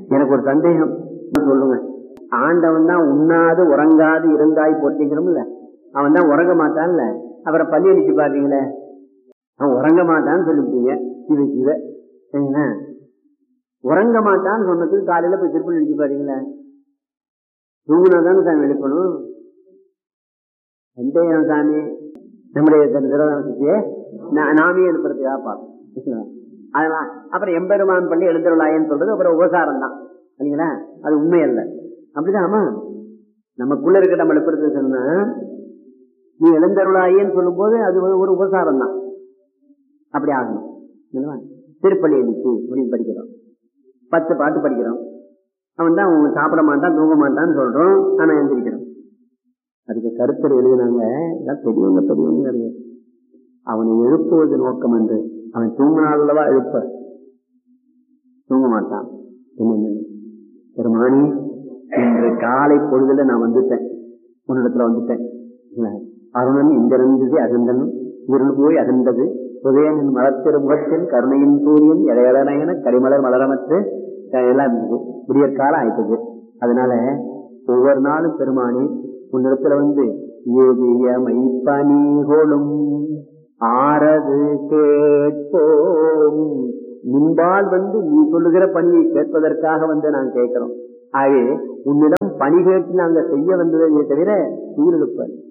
எனக்கு ஒரு சந்தேகம் சொல்லுங்க ஆண்டவன் தான் உண்ணாது உறங்காது இருந்தாய் போட்டிக்கிறோம்ல அவன் தான் உறங்க மாட்டான்ல அப்புறம் பள்ளி அடிச்சு பாருங்களே அவன் உறங்க மாட்டான்னு சொல்லிவிட்டீங்க இது இத என்ன உறங்க மாட்டான்னு சொன்னதுக்கு காலையில போய் திருப்பி அடிச்சு பாருங்களேன் தூங்குனா தானே சாமி எழுப்பணும் சந்தேகம் சாமி நம்முடைய திரவசிய நாமே எழுப்புறதுக்காக பார்ப்போம் அதெல்லாம் அப்புறம் எம்பெருமான் பண்ணி எழுந்துருளாயன்னு சொல்றது அப்புறம் உபசாரம் தான் இல்லைங்களா அது உண்மை அல்ல அப்படிதான் ஆமா நமக்குள்ள இருக்க நம்ம எழுப்புறது சொன்னா நீ எழுந்தருளாயேன்னு சொல்லும் போது அது ஒரு உபசாரம் தான் அப்படி ஆகணும் திருப்பள்ளி எழுச்சி அப்படின்னு படிக்கிறோம் பத்து பாட்டு படிக்கிறோம் அவன் தான் அவங்க சாப்பிட மாட்டான் தூங்க மாட்டான்னு சொல்றோம் ஆனா எந்திரிக்கிறோம் அதுக்கு கருத்தர் எழுதினாங்க எல்லாம் பெரியவங்க பெரியவங்க கிடையாது அவனை எழுப்புவது நோக்கம் என்று அவன் தூங்கினாலவா எழுப்ப தூங்க மாட்டான் என்ன பெருமானி இன்று காலை பொழுதுல நான் வந்துட்டேன் உன்னிடத்துல வந்துட்டேன் அருணன் இங்கிருந்தது அகந்தன் இருள் போய் அகந்தது உதயனின் மலத்திரு முகத்தில் கருணையின் சூரியன் இளையடனையன கரிமலர் மலரமற்று எல்லாம் இருந்தது விடியற் காலம் ஆயிட்டது அதனால ஒவ்வொரு நாளும் பெருமானி உன்னிடத்துல வந்து மைப்பனிகொளும் ஆறது கேட்போம் முன்பால் வந்து நீ சொல்லுகிற பணியை கேட்பதற்காக வந்து நான் கேட்கிறோம் ஆகவே உன்னிடம் பணி கேட்டு நாங்க செய்ய வந்ததை தவிர உயிரிழப்ப